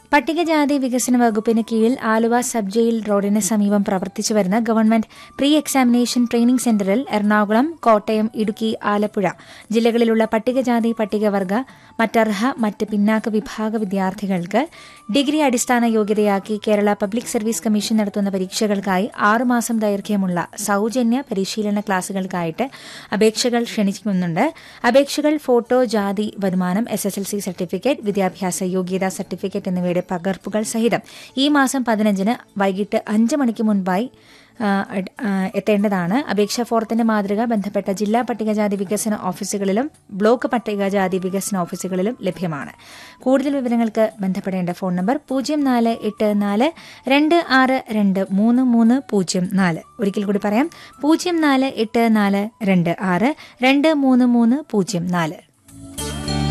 പട്ടികജാതി വികസന വകുപ്പിന് കീഴിൽ ആലുവ സബ് ജയിൽ റോഡിന് സമീപം പ്രവർത്തിച്ചു വരുന്ന ഗവൺമെന്റ് പ്രീ എക്സാമിനേഷൻ ട്രെയിനിംഗ് സെന്ററിൽ എറണാകുളം കോട്ടയം ഇടുക്കി ആലപ്പുഴ ജില്ലകളിലുള്ള പട്ടികജാതി പട്ടികവർഗ മറ്റർഹ മറ്റ് പിന്നാക്ക വിഭാഗ വിദ്യാർത്ഥികൾക്ക് ഡിഗ്രി അടിസ്ഥാന യോഗ്യതയാക്കി കേരള പബ്ലിക് സർവീസ് കമ്മീഷൻ നടത്തുന്ന പരീക്ഷകൾക്കായി ആറുമാസം ദൈർഘ്യമുള്ള സൌജന്യ പരിശീലന ക്ലാസുകൾക്കായിട്ട് അപേക്ഷകൾ ക്ഷണിക്കുന്നുണ്ട് അപേക്ഷകൾ ഫോട്ടോ ജാതി വരുമാനം S S L C certificate വിദ്യാഭ്യാസ യോഗ്യതാ സർട്ടിഫിക്കറ്റ് എന്നിവയുടെ പകർപ്പുകൾ സഹിതം ഈ മാസം പതിനഞ്ചിന് വൈകിട്ട് അഞ്ച് മണിക്ക് മുൻപായി ആ, അഡ്- ആ, എത്തേണ്ടതാണ് അപേക്ഷാ ഫോറത്തിന്റെ മാതൃക ബന്ധപ്പെട്ട ജില്ലാ പട്ടികജാതി വികസന ഓഫീസുകളിലും ബ്ലോക്ക് പട്ടികജാതി വികസന ഓഫീസുകളിലും ലഭ്യമാണ് കൂടുതൽ വിവരങ്ങൾക്ക് ബന്ധപ്പെടേണ്ട ഫോൺ നമ്പർ പൂജ്യം നാല് എട്ട് നാല് രണ്ട് ആറ് രണ്ട് മൂന്ന് മൂന്ന് പൂജ്യം നാല് ഒരിക്കൽ കൂടി പറയാം പൂജ്യം നാല് എട്ട് നാല് രണ്ട് ആറ് രണ്ട് മൂന്ന് മൂന്ന് പൂജ്യം നാല്